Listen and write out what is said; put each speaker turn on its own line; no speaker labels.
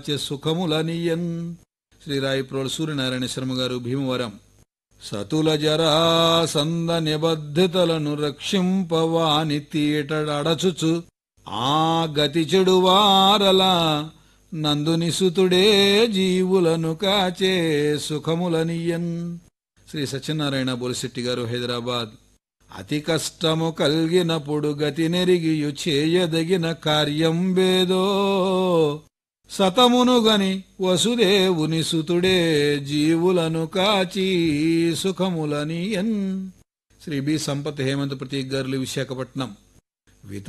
చే సుఖములనియన్ శ్రీ రాయప్రోలు సూర్యనారాయణ శర్మ గారు భీమవరం సతుల జరా సంద నిబద్ధతలను రక్షింపవాని తీటడచుచు ఆ గతి చెడు వారలా నందుని సుతుడే జీవులను కాచే సుఖములనియన్ శ్రీ సత్యనారాయణ బోలిశెట్టి గారు హైదరాబాద్ అతి కష్టము కల్గినప్పుడు గతి నెరిగియు చేయదగిన కార్యం వేదో సతమునుగని వసుదేవుని సుతుడే జీవులను కాచి సుఖములనియన్ శ్రీ బి సంపత్ హేమంత్ ప్రతీక్ గారులు విశాఖపట్నం